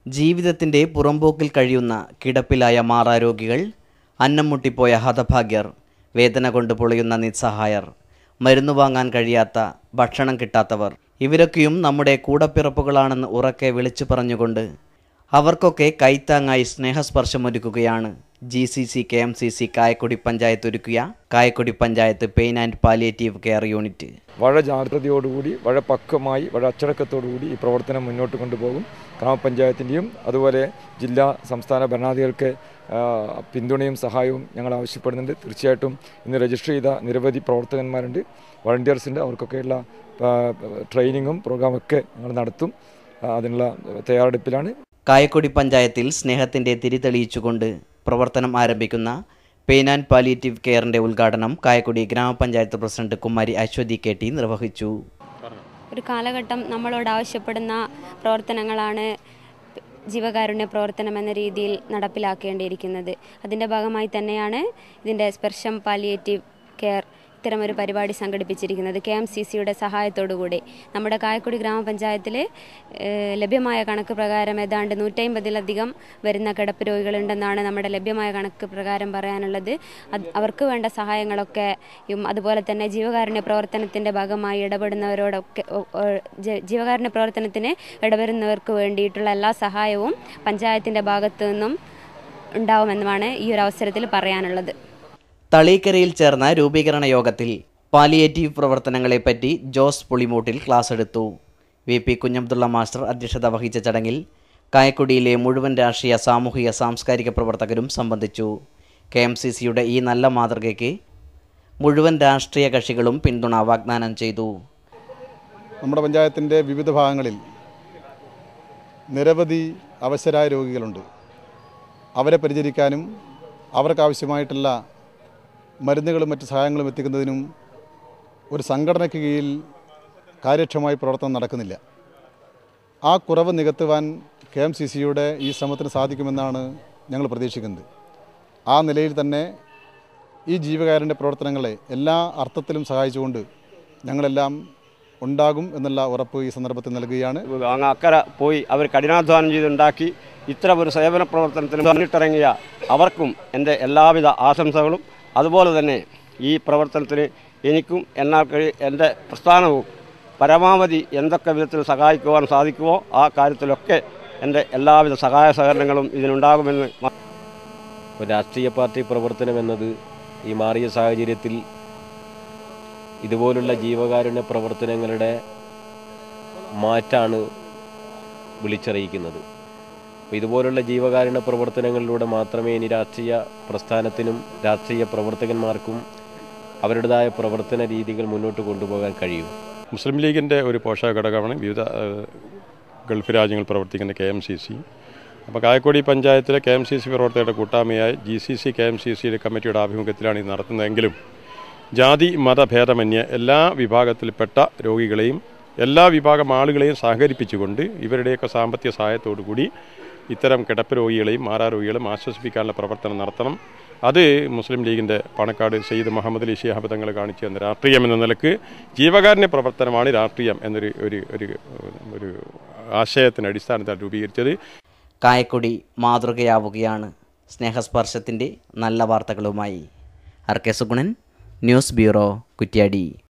ജീവിതത്തിൻ്റെ പുറമ്പോക്കിൽ കഴിയുന്ന കിടപ്പിലായ മാറാരോഗികൾ അന്നം മുട്ടിപ്പോയ ഹതഭാഗ്യർ വേദന കൊണ്ട് പൊളിയുന്ന നിസ്സഹായർ മരുന്ന് വാങ്ങാൻ കഴിയാത്ത ഭക്ഷണം കിട്ടാത്തവർ ഇവരൊക്കെയും നമ്മുടെ കൂടപ്പിറപ്പുകളാണെന്ന് ഉറക്കെ വിളിച്ചു പറഞ്ഞുകൊണ്ട് അവർക്കൊക്കെ കൈത്താങ്ങായി സ്നേഹസ്പർശമൊരുക്കുകയാണ് G C C K M C C Kayakkodi panchayat ഒരുക്കിയ Kayakkodi panchayat pain and palliative care unit വളരെ ജാഗ്രതയോടുകൂടി വളരെ പക്വമായി വളരെ അച്ചടക്കത്തോടുകൂടി ഈ പ്രവർത്തനം മുന്നോട്ട് കൊണ്ടുപോകും ഗ്രാമപഞ്ചായത്തിൻ്റെയും അതുപോലെ ജില്ലാ സംസ്ഥാന ഭരണാധികാരികൾക്ക് ആ, പിന്തുണയും സഹായവും ഞങ്ങൾ ആവശ്യപ്പെടുന്നുണ്ട് തീർച്ചയായിട്ടും ഇന്ന് രജിസ്റ്റർ ചെയ്ത നിരവധി പ്രവർത്തകന്മാരുണ്ട് വളണ്ടിയേഴ്സ് ഉണ്ട് അവർക്കൊക്കെയുള്ള ആ, ട്രെയിനിങ്ങും പ്രോഗ്രാമൊക്കെ ഞങ്ങൾ നടത്തും ആ, അതിനുള്ള തയ്യാറെടുപ്പിലാണ് കായക്കൊടി പഞ്ചായത്തിൽ സ്നേഹത്തിൻ്റെ തിരിതെളിയിച്ചുകൊണ്ട് പ്രവർത്തനം ആരംഭിക്കുന്ന പെയിൻ ആൻഡ് പാലിയേറ്റീവ് കെയറിൻ്റെ ഉദ്ഘാടനം കായക്കൊടി ഗ്രാമപഞ്ചായത്ത് president Kumari Aswathi K T നിർവഹിച്ചു ഒരു കാലഘട്ടം നമ്മളോട് ആവശ്യപ്പെടുന്ന പ്രവർത്തനങ്ങളാണ് ജീവകാരുണ്യ പ്രവർത്തനം എന്ന രീതിയിൽ നടപ്പിലാക്കേണ്ടിയിരിക്കുന്നത് അതിൻ്റെ ഭാഗമായി തന്നെയാണ് ഇതിൻ്റെ സ്പർശം പാലിയേറ്റീവ് കെയർ ഇത്തരമൊരു പരിപാടി സംഘടിപ്പിച്ചിരിക്കുന്നത് കെ എം സി സിയുടെ സഹായത്തോടുകൂടി നമ്മുടെ കായക്കുടി ഗ്രാമപഞ്ചായത്തിൽ ഏഹ്, ലഭ്യമായ കണക്ക് പ്രകാരം ഏതാണ്ട് നൂറ്റമ്പതിലധികം വരുന്ന കിടപ്പ് രോഗികളുണ്ടെന്നാണ് നമ്മുടെ ലഭ്യമായ കണക്ക് പ്രകാരം പറയാനുള്ളത് അത് അവർക്ക് വേണ്ട സഹായങ്ങളൊക്കെ യും അതുപോലെ തന്നെ ജീവകാരുണ്യ പ്രവർത്തനത്തിൻ്റെ ഭാഗമായി ഇടപെടുന്നവരോടൊക്കെ ഒ- ഒ- ജ- ജീവകാരുണ്യ പ്രവർത്തനത്തിന് ഇടപെടുന്നവർക്ക് വേണ്ടിയിട്ടുള്ള എല്ലാ സഹായവും പഞ്ചായത്തിൻ്റെ ഭാഗത്തു നിന്നും ഉണ്ടാവുമെന്നുമാണ് ഈ ഒരു അവസരത്തിൽ പറയാനുള്ളത് തളീക്കരയിൽ ചേർന്ന രൂപീകരണ യോഗത്തിൽ പാലിയേറ്റീവ് പ്രവർത്തനങ്ങളെപ്പറ്റി ജോസ് പുളിമൂട്ടിൽ ക്ലാസ് എടുത്തു വി പി കുഞ്ഞബ്ദുള്ള മാസ്റ്റർ അധ്യക്ഷത വഹിച്ച ചടങ്ങിൽ കായക്കൊടിയിലെ മുഴുവൻ രാഷ്ട്രീയ സാമൂഹിക സാംസ്കാരിക പ്രവർത്തകരും സംബന്ധിച്ചു കെ എം സി സിയുടെ ഈ നല്ല മാതൃകയ്ക്ക് മുഴുവൻ രാഷ്ട്രീയ കക്ഷികളും പിന്തുണ വാഗ്ദാനം ചെയ്തു നമ്മുടെ പഞ്ചായത്തിൻ്റെ വിവിധ ഭാഗങ്ങളിൽ നിരവധി അവശരായ രോഗികളുണ്ട് അവരെ പരിചരിക്കാനും അവർക്കാവശ്യമായിട്ടുള്ള മരുന്നുകളും മറ്റ് സഹായങ്ങളും എത്തിക്കുന്നതിനും ഒരു സംഘടനയ്ക്ക് കീഴിൽ കാര്യക്ഷമമായി പ്രവർത്തനം നടക്കുന്നില്ല ആ കുറവ് നികത്തുവാൻ കെ എം സി സിയുടെ ഈ ശ്രമത്തിന് സാധിക്കുമെന്നാണ് ഞങ്ങൾ പ്രതീക്ഷിക്കുന്നത് ആ നിലയിൽ തന്നെ ഈ ജീവകാരുണ്യ പ്രവർത്തനങ്ങളെ എല്ലാ അർത്ഥത്തിലും സഹായിച്ചുകൊണ്ട് ഞങ്ങളെല്ലാം ഉണ്ടാകും എന്നുള്ള ഉറപ്പ് ഈ സന്ദർഭത്തിൽ നൽകുകയാണ് അങ്ങ് അക്കരെ പോയി അവർ കഠിനാധ്വാനം ചെയ്തുണ്ടാക്കി ഇത്തരം ഒരു സേവന പ്രവർത്തനത്തിന് മുന്നിട്ടിറങ്ങിയ അവർക്കും എൻ്റെ എല്ലാവിധ ആശംസകളും അതുപോലെ തന്നെ ഈ പ്രവർത്തനത്തിന് എനിക്കും എന്നാൽ കഴി എൻ്റെ പ്രസ്ഥാനവും പരമാവധി എന്തൊക്കെ വിധത്തിൽ സഹായിക്കുവാൻ സാധിക്കുമോ ആ കാര്യത്തിലൊക്കെ എൻ്റെ എല്ലാവിധ സഹായ സഹകരണങ്ങളും ഇതിനുണ്ടാകുമെന്ന് മ- ഒരു രാഷ്ട്രീയ പാർട്ടി പ്രവർത്തനം എന്നത് ഈ മാറിയ സാഹചര്യത്തിൽ ഇതുപോലുള്ള ജീവകാരുണ്യ പ്രവർത്തനങ്ങളുടെ മാറ്റാണ് വിളിച്ചറിയിക്കുന്നത് അപ്പോൾ ഇതുപോലുള്ള ജീവകാരുണ്യ പ്രവർത്തനങ്ങളിലൂടെ മാത്രമേ ഇനി രാഷ്ട്രീയ പ്രസ്ഥാനത്തിനും രാഷ്ട്രീയ പ്രവർത്തകന്മാർക്കും അവരുടേതായ പ്രവർത്തന രീതികൾ മുന്നോട്ട് കൊണ്ടുപോകാൻ കഴിയൂ മുസ്ലിം ലീഗിൻ്റെ ഒരു പോഷക ഘടകമാണ് വിവിധ ഏഹ്, ഗൾഫ് രാജ്യങ്ങളിൽ പ്രവർത്തിക്കുന്ന കെ എം സി സി അപ്പോൾ കായക്കൊടി പഞ്ചായത്തിലെ കെ എം സി സി പ്രവർത്തകരുടെ കൂട്ടായ്മയായ G C C K M C സിയുടെ കമ്മിറ്റിയുടെ ആഭിമുഖ്യത്തിലാണ് ഇത് നടത്തുന്നതെങ്കിലും ജാതി മതഭേദമന്യേ എല്ലാ വിഭാഗത്തിൽപ്പെട്ട രോഗികളെയും എല്ലാ വിഭാഗം ആളുകളെയും സഹകരിപ്പിച്ചുകൊണ്ട് ഇവരുടെയൊക്കെ സാമ്പത്തിക സഹായത്തോടു കൂടി ഇത്തരം കിടപ്പ് രോഗികളെയും മാറാ രോഗികളെയും ആശ്വസിപ്പിക്കാനുള്ള പ്രവർത്തനം നടത്തണം അത് മുസ്ലിം ലീഗിൻ്റെ പണക്കാട് സയ്യിദ് മുഹമ്മദ് അലി ഷിഹാബ് തങ്ങൾ കാണിച്ചു തന്ന രാഷ്ട്രീയം എന്ന നിലക്ക് ജീവകാരുണ്യ പ്രവർത്തനമാണ് രാഷ്ട്രീയം എന്നൊരു ഒരു ഒരു ഒരു ആശയത്തിന് അടിസ്ഥാനത്തിൽ രൂപീകരിച്ചത് കായക്കൊടി മാതൃകയാവുകയാണ് സ്നേഹസ്പർശത്തിൻ്റെ നല്ല വാർത്തകളുമായി R K Sugunan news bureau Kuttiadi